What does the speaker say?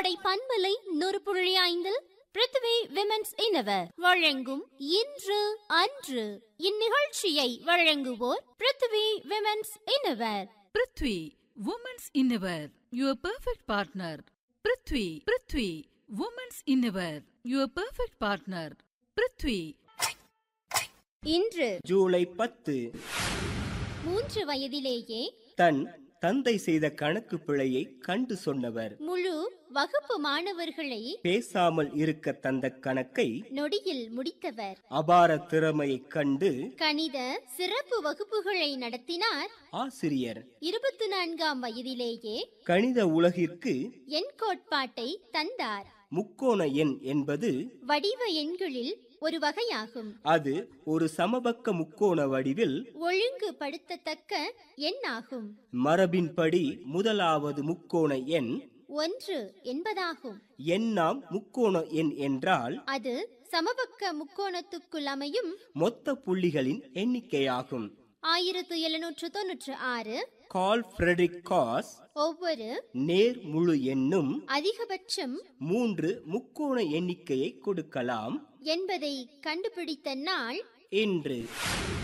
கோடை பண்பலை நூறு புள்ளி ஐந்தில் பிருத்வி விமென்ஸ் இனவர் வழங்கும் இன்று அன்று இந்நிகழ்ச்சியை வழங்குவோர் Prithvi women's innerwear Prithvi women's innerwear your perfect partner Prithvi Prithvi women's innerwear your perfect partner Prithvi இன்று ஜூலை பத்து மூன்று வயதிலேயே தன் தந்தை செய்த கணக்கு பிழையை கண்டு சொன்னவர் முழு வகுப்பு மாணவர்களை பேசாமல் இருக்க தந்த கணக்கை நொடியில் முடித்தவர் அபார திறமையைக் கண்டு கணித சிறப்பு வகுப்புகளை நடத்தினார் ஆசிரியர் இருபத்தி நான்காம் வயதிலேயே கணித உலகிற்கு எண் கோட்பாட்டை தந்தார் முக்கோண எண் என்பது வடிவ எண்களில் ஒரு வகையாகும் அது ஒரு சமபக்க முக்கோண வடிவில் ஒழுங்குபடுத்தத்தக்க எண்ணாகும் மரபின்படி முதலாவது முக்கோண எண் ஒன்று என்பதாகும் எண்ணாம் முக்கோண எண் என்றால் அது சமபக்க முக்கோணத்துக்குள் அமையும் மொத்த புள்ளிகளின் எண்ணிக்கையாகும் ஆயிரத்து எழுநூற்று தொன்னூற்று ஆறு கால் ஃபிரெட்ரிக் காஸ் ஒவ்வொரு நேர் முழு எண்ணும் அதிகபட்சம் மூன்று முக்கோண எண்ணிக்கையை கொடுக்கலாம் என்பதை கண்டுபிடித்த நாள் என்று